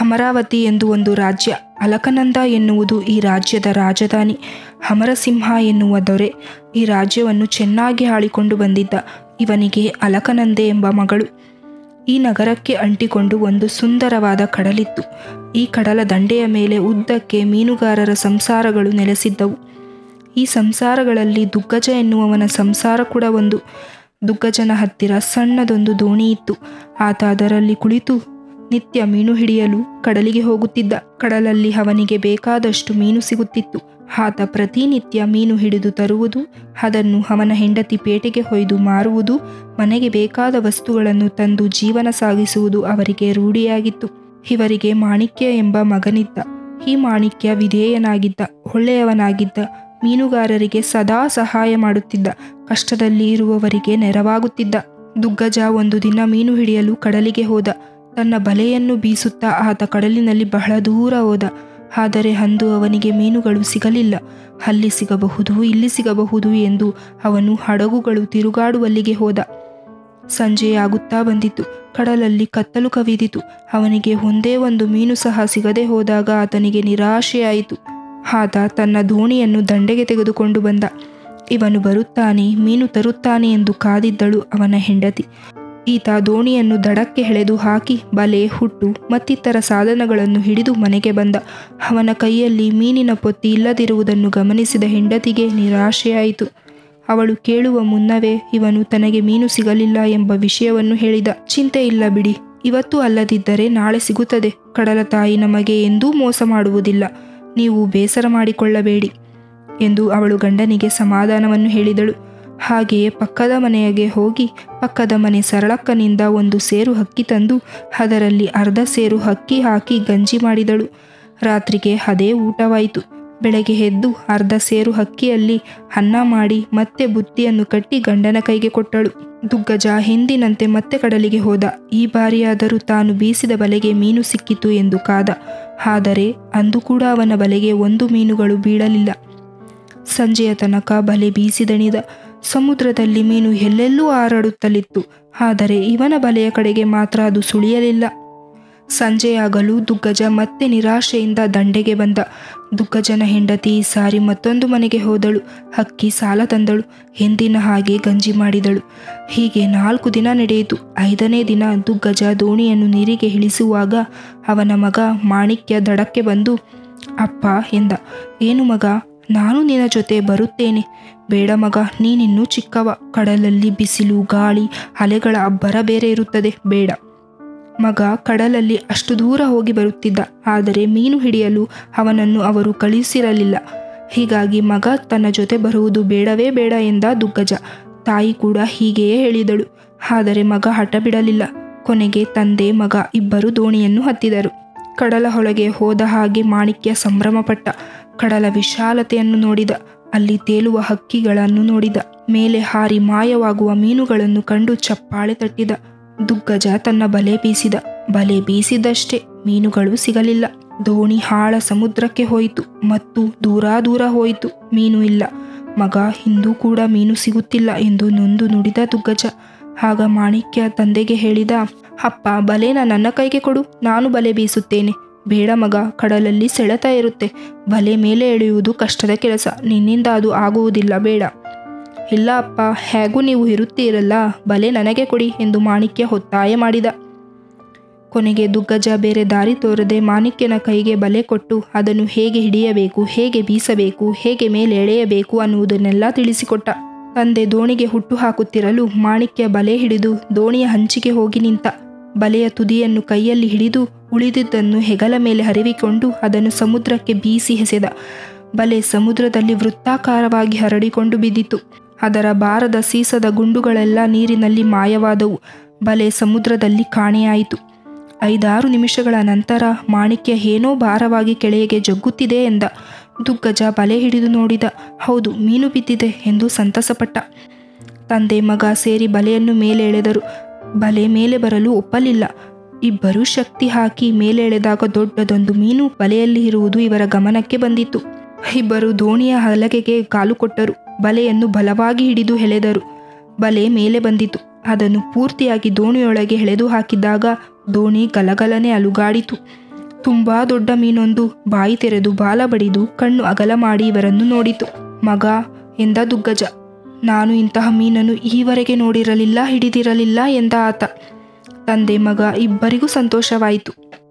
ಅಮರಾವತಿ ಎಂದು ಒಂದು ರಾಜ್ಯ ಅಲಕನಂದ ಎನ್ನುವುದು ಈ ರಾಜ್ಯದ ರಾಜಧಾನಿ ಅಮರಸಿಂಹ ಎನ್ನುವ ದೊರೆ ಈ ರಾಜ್ಯವನ್ನು ಚೆನ್ನಾಗಿ ಆಳಿಕೊಂಡು ಬಂದಿದ್ದ ಇವನಿಗೆ ಅಲಕನಂದೆ ಎಂಬ ಮಗಳು ಈ ನಗರಕ್ಕೆ ಅಂಟಿಕೊಂಡು ಒಂದು ಸುಂದರವಾದ ಕಡಲಿತ್ತು ಈ ಕಡಲ ದಂಡೆಯ ಮೇಲೆ ಉದ್ದಕ್ಕೆ ಮೀನುಗಾರರ ಸಂಸಾರಗಳು ನೆಲೆಸಿದ್ದವು ಈ ಸಂಸಾರಗಳಲ್ಲಿ ದುಗ್ಗಜ ಎನ್ನುವವನ ಸಂಸಾರ ಕೂಡ ಒಂದು ದುಗ್ಗಜನ ಹತ್ತಿರ ಸಣ್ಣದೊಂದು ದೋಣಿ ಇತ್ತು ಆತ ಅದರಲ್ಲಿ ಕುಳಿತು ನಿತ್ಯ ಮೀನು ಹಿಡಿಯಲು ಕಡಲಿಗೆ ಹೋಗುತ್ತಿದ್ದ ಕಡಲಲ್ಲಿ ಅವನಿಗೆ ಬೇಕಾದಷ್ಟು ಮೀನು ಸಿಗುತ್ತಿತ್ತು ಆತ ಪ್ರತಿನಿತ್ಯ ಮೀನು ಹಿಡಿದು ತರುವುದು ಅದನ್ನು ಅವನ ಹೆಂಡತಿ ಪೇಟೆಗೆ ಹೊಯ್ದು ಮಾರುವುದು ಮನೆಗೆ ಬೇಕಾದ ವಸ್ತುಗಳನ್ನು ತಂದು ಜೀವನ ಸಾಗಿಸುವುದು ಅವರಿಗೆ ರೂಢಿಯಾಗಿತ್ತು ಇವರಿಗೆ ಮಾಣಿಕ್ಯ ಎಂಬ ಮಗನಿದ್ದ ಈ ಮಾಣಿಕ್ಯ ವಿಧೇಯನಾಗಿದ್ದ ಒಳ್ಳೆಯವನಾಗಿದ್ದ ಮೀನುಗಾರರಿಗೆ ಸದಾ ಸಹಾಯ ಮಾಡುತ್ತಿದ್ದ ಕಷ್ಟದಲ್ಲಿ ಇರುವವರಿಗೆ ನೆರವಾಗುತ್ತಿದ್ದ ದುಗ್ಗಜ ಒಂದು ದಿನ ಮೀನು ಹಿಡಿಯಲು ಕಡಲಿಗೆ ಹೋದ ತನ್ನ ಬಲೆಯನ್ನು ಬೀಸುತ್ತಾ ಆತ ಕಡಲಿನಲ್ಲಿ ಬಹಳ ದೂರ ಹೋದ ಆದರೆ ಅಂದು ಅವನಿಗೆ ಮೀನುಗಳು ಸಿಗಲಿಲ್ಲ ಅಲ್ಲಿ ಸಿಗಬಹುದು ಇಲ್ಲಿ ಸಿಗಬಹುದು ಎಂದು ಅವನು ಹಡಗುಗಳು ತಿರುಗಾಡುವಲ್ಲಿಗೆ ಹೋದ ಸಂಜೆಯಾಗುತ್ತಾ ಬಂದಿತು ಕಡಲಲ್ಲಿ ಕತ್ತಲು ಕವಿದಿತು ಅವನಿಗೆ ಒಂದೇ ಒಂದು ಮೀನು ಸಹ ಸಿಗದೆ ಹೋದಾಗ ಆತನಿಗೆ ನಿರಾಶೆಯಾಯಿತು ಆತ ತನ್ನ ದೋಣಿಯನ್ನು ದಂಡೆಗೆ ತೆಗೆದುಕೊಂಡು ಬಂದ ಇವನು ಬರುತ್ತಾನೆ ಮೀನು ತರುತ್ತಾನೆ ಎಂದು ಕಾದಿದ್ದಳು ಅವನ ಹೆಂಡತಿ ಈತ ದೋಣಿಯನ್ನು ದಡಕ್ಕೆ ಎಳೆದು ಹಾಕಿ ಬಲೆ ಹುಟ್ಟು ಮತ್ತಿತರ ಸಾಧನಗಳನ್ನು ಹಿಡಿದು ಮನೆಗೆ ಬಂದ ಅವನ ಕೈಯಲ್ಲಿ ಮೀನಿನ ಪೊತ್ತಿ ಇಲ್ಲದಿರುವುದನ್ನು ಗಮನಿಸಿದ ಹೆಂಡತಿಗೆ ನಿರಾಶೆಯಾಯಿತು ಅವಳು ಕೇಳುವ ಮುನ್ನವೇ ಇವನು ತನಗೆ ಮೀನು ಸಿಗಲಿಲ್ಲ ಎಂಬ ವಿಷಯವನ್ನು ಹೇಳಿದ ಚಿಂತೆ ಇಲ್ಲ ಬಿಡಿ ಇವತ್ತು ಅಲ್ಲದಿದ್ದರೆ ನಾಳೆ ಸಿಗುತ್ತದೆ ಕಡಲ ತಾಯಿ ನಮಗೆ ಎಂದೂ ಮೋಸ ಮಾಡುವುದಿಲ್ಲ ನೀವು ಬೇಸರ ಮಾಡಿಕೊಳ್ಳಬೇಡಿ ಎಂದು ಅವಳು ಗಂಡನಿಗೆ ಸಮಾಧಾನವನ್ನು ಹೇಳಿದಳು ಹಾಗೆಯೇ ಪಕ್ಕದ ಮನೆಯಗೆ ಹೋಗಿ ಪಕ್ಕದ ಮನೆ ಸರಳಕ್ಕನಿಂದ ಒಂದು ಸೇರು ಹಕ್ಕಿ ತಂದು ಅದರಲ್ಲಿ ಅರ್ಧ ಸೇರು ಹಕ್ಕಿ ಹಾಕಿ ಗಂಜಿ ಮಾಡಿದಳು ರಾತ್ರಿಗೆ ಅದೇ ಊಟವಾಯಿತು ಬೆಳಗ್ಗೆ ಎದ್ದು ಅರ್ಧ ಸೇರು ಹಕ್ಕಿಯಲ್ಲಿ ಅನ್ನ ಮಾಡಿ ಮತ್ತೆ ಬುತ್ತಿಯನ್ನು ಕಟ್ಟಿ ಗಂಡನ ಕೈಗೆ ಕೊಟ್ಟಳು ದುಗ್ಗಜ ಹಿಂದಿನಂತೆ ಮತ್ತೆ ಕಡಲಿಗೆ ಹೋದ ಈ ಬಾರಿಯಾದರೂ ತಾನು ಬೀಸಿದ ಬಲೆಗೆ ಮೀನು ಸಿಕ್ಕಿತು ಎಂದು ಕಾದ ಆದರೆ ಅಂದು ಕೂಡ ಅವನ ಬಲೆಗೆ ಒಂದು ಮೀನುಗಳು ಬೀಳಲಿಲ್ಲ ಸಂಜೆಯ ತನಕ ಬಲೆ ಬೀಸಿದಣಿದ ಸಮುದ್ರದಲ್ಲಿ ಮೀನು ಎಲ್ಲೆಲ್ಲೂ ಹಾರಾಡುತ್ತಲಿತ್ತು ಆದರೆ ಇವನ ಬಲೆಯ ಕಡೆಗೆ ಮಾತ್ರ ಅದು ಸುಳಿಯಲಿಲ್ಲ ಸಂಜೆಯಾಗಲು ದುಗ್ಗಜ ಮತ್ತೆ ನಿರಾಶೆಯಿಂದ ದಂಡೆಗೆ ಬಂದ ದುಗ್ಗಜನ ಹೆಂಡತಿ ಈ ಸಾರಿ ಮತ್ತೊಂದು ಮನೆಗೆ ಹೋದಳು ಹಕ್ಕಿ ಸಾಲ ತಂದಳು ಎಂದಿನ ಹಾಗೆ ಗಂಜಿ ಮಾಡಿದಳು ಹೀಗೆ ನಾಲ್ಕು ದಿನ ನಡೆಯಿತು ಐದನೇ ದಿನ ದುಗ್ಗಜ ದೋಣಿಯನ್ನು ನೀರಿಗೆ ಇಳಿಸುವಾಗ ಅವನ ಮಗ ಮಾಣಿಕ್ಯ ದಡಕ್ಕೆ ಬಂದು ಅಪ್ಪ ಎಂದ ಏನು ಮಗ ನಾನು ನಿನ್ನ ಜೊತೆ ಬರುತ್ತೇನೆ ಬೇಡ ಮಗ ನೀನಿನ್ನೂ ಚಿಕ್ಕವ ಕಡಲಲ್ಲಿ ಬಿಸಿಲು ಗಾಳಿ ಅಲೆಗಳ ಅಬ್ಬರ ಬೇರೆ ಇರುತ್ತದೆ ಬೇಡ ಮಗ ಕಡಲಲ್ಲಿ ಅಷ್ಟು ದೂರ ಹೋಗಿ ಬರುತ್ತಿದ್ದ ಆದರೆ ಮೀನು ಹಿಡಿಯಲು ಅವನನ್ನು ಅವರು ಕಳುಹಿಸಿರಲಿಲ್ಲ ಹೀಗಾಗಿ ಮಗ ತನ್ನ ಜೊತೆ ಬರುವುದು ಬೇಡವೇ ಬೇಡ ಎಂದ ದುಗ್ಗಜ ತಾಯಿ ಕೂಡ ಹೀಗೆಯೇ ಹೇಳಿದಳು ಆದರೆ ಮಗ ಹಠ ಬಿಡಲಿಲ್ಲ ಕೊನೆಗೆ ತಂದೆ ಮಗ ಇಬ್ಬರು ದೋಣಿಯನ್ನು ಹತ್ತಿದರು ಕಡಲ ಹೊಳಗೆ ಹೋದ ಹಾಗೆ ಮಾಣಿಕ್ಯ ಸಂಭ್ರಮಪಟ್ಟ ಕಡಲ ವಿಶಾಲತೆಯನ್ನು ನೋಡಿದ ಅಲ್ಲಿ ತೇಲುವ ಹಕ್ಕಿಗಳನ್ನು ನೋಡಿದ ಮೇಲೆ ಹಾರಿ ಮಾಯವಾಗುವ ಮೀನುಗಳನ್ನು ಕಂಡು ಚಪ್ಪಾಳೆ ತಟ್ಟಿದ ದುಗ್ಗಜ ತನ್ನ ಬಲೆ ಬೀಸಿದ ಬಲೆ ಬೀಸಿದಷ್ಟೇ ಮೀನುಗಳು ಸಿಗಲಿಲ್ಲ ದೋಣಿ ಹಾಳ ಸಮುದ್ರಕ್ಕೆ ಹೋಯಿತು ಮತ್ತು ದೂರ ದೂರ ಹೋಯಿತು ಮೀನು ಇಲ್ಲ ಮಗ ಹಿಂದೂ ಕೂಡ ಮೀನು ಸಿಗುತ್ತಿಲ್ಲ ಎಂದು ನೊಂದು ನುಡಿದ ದುಗ್ಗಜ ಆಗ ಮಾಣಿಕ್ಯ ತಂದೆಗೆ ಹೇಳಿದ ಅಪ್ಪ ಬಲೆನ ನನ್ನ ಕೈಗೆ ಕೊಡು ನಾನು ಬಲೆ ಬೀಸುತ್ತೇನೆ ಬೇಡ ಮಗ ಕಡಲಲ್ಲಿ ಸೆಳೆತ ಇರುತ್ತೆ ಬಲೆ ಮೇಲೆ ಎಳೆಯುವುದು ಕಷ್ಟದ ಕೆಲಸ ನಿನ್ನಿಂದ ಅದು ಆಗುವುದಿಲ್ಲ ಬೇಡ ಇಲ್ಲ ಅಪ್ಪ ಹೇಗೂ ನೀವು ಇರುತ್ತೀರಲ್ಲ ಬಲೆ ನನಗೆ ಕೊಡಿ ಎಂದು ಮಾಣಿಕ್ಯ ಒತ್ತಾಯ ಮಾಡಿದ ಕೊನೆಗೆ ದುಗ್ಗಜ ಬೇರೆ ದಾರಿ ತೋರದೆ ಮಾಣಿಕ್ಯನ ಕೈಗೆ ಬಲೆ ಕೊಟ್ಟು ಅದನ್ನು ಹೇಗೆ ಹಿಡಿಯಬೇಕು ಹೇಗೆ ಬೀಸಬೇಕು ಹೇಗೆ ಮೇಲೆ ಎಳೆಯಬೇಕು ಅನ್ನುವುದನ್ನೆಲ್ಲ ತಿಳಿಸಿಕೊಟ್ಟ ತಂದೆ ದೋಣಿಗೆ ಹುಟ್ಟು ಹಾಕುತ್ತಿರಲು ಮಾಣಿಕ್ಯ ಬಲೆ ಹಿಡಿದು ದೋಣಿಯ ಹಂಚಿಗೆ ಹೋಗಿ ನಿಂತ ಬಲೆಯ ತುದಿಯನ್ನು ಕೈಯಲ್ಲಿ ಹಿಡಿದು ಉಳಿದಿದ್ದನ್ನು ಹೆಗಲ ಮೇಲೆ ಹರಿವಿಕೊಂಡು ಅದನ್ನು ಸಮುದ್ರಕ್ಕೆ ಬೀಸಿ ಎಸೆದ ಬಲೆ ಸಮುದ್ರದಲ್ಲಿ ವೃತ್ತಾಕಾರವಾಗಿ ಹರಡಿಕೊಂಡು ಬಿದ್ದಿತು ಅದರ ಬಾರದ ಸೀಸದ ಗುಂಡುಗಳೆಲ್ಲ ನೀರಿನಲ್ಲಿ ಮಾಯವಾದವು ಬಲೆ ಸಮುದ್ರದಲ್ಲಿ ಕಾಣೆಯಾಯಿತು ಐದಾರು ನಿಮಿಷಗಳ ನಂತರ ಮಾಣಿಕ್ಯ ಏನೋ ಭಾರವಾಗಿ ಕೆಳೆಯಗೆ ಜಗ್ಗುತ್ತಿದೆ ಎಂದ ದುಗ್ಗಜ ಬಲೆ ಹಿಡಿದು ನೋಡಿದ ಹೌದು ಮೀನು ಬಿದ್ದಿದೆ ಎಂದು ಸಂತಸಪಟ್ಟ ತಂದೆ ಮಗ ಸೇರಿ ಬಲೆಯನ್ನು ಮೇಲೆ ಎಳೆದರು ಬಲೆ ಮೇಲೆ ಬರಲು ಒಪ್ಪಲಿಲ್ಲ ಇಬ್ಬರೂ ಶಕ್ತಿ ಹಾಕಿ ಮೇಲೆ ಎಳೆದಾಗ ದೊಡ್ಡದೊಂದು ಮೀನು ಬಲೆಯಲ್ಲಿ ಇರುವುದು ಇವರ ಗಮನಕ್ಕೆ ಬಂದಿತು ಇಬ್ಬರು ದೋಣಿಯ ಹಲಗೆಗೆ ಕಾಲು ಕೊಟ್ಟರು ಬಲೆಯನ್ನು ಬಲವಾಗಿ ಹಿಡಿದು ಎಳೆದರು ಬಲೆ ಮೇಲೆ ಬಂದಿತು ಅದನ್ನು ಪೂರ್ತಿಯಾಗಿ ದೋಣಿಯೊಳಗೆ ಎಳೆದು ಹಾಕಿದಾಗ ದೋಣಿ ಗಲಗಲನೆ ಅಲುಗಾಡಿತು ತುಂಬ ದೊಡ್ಡ ಮೀನೊಂದು ಬಾಯಿ ತೆರೆದು ಬಾಲ ಬಡಿದು ಕಣ್ಣು ಅಗಲ ಮಾಡಿ ಇವರನ್ನು ನೋಡಿತು ಮಗ ಎಂದ ದುಗ್ಗಜ ನಾನು ಇಂತಹ ಮೀನನ್ನು ಈವರೆಗೆ ನೋಡಿರಲಿಲ್ಲ ಹಿಡಿದಿರಲಿಲ್ಲ ಎಂದ ಆತ ತಂದೆ ಮಗ ಇಬ್ಬರಿಗೂ ಸಂತೋಷವಾಯಿತು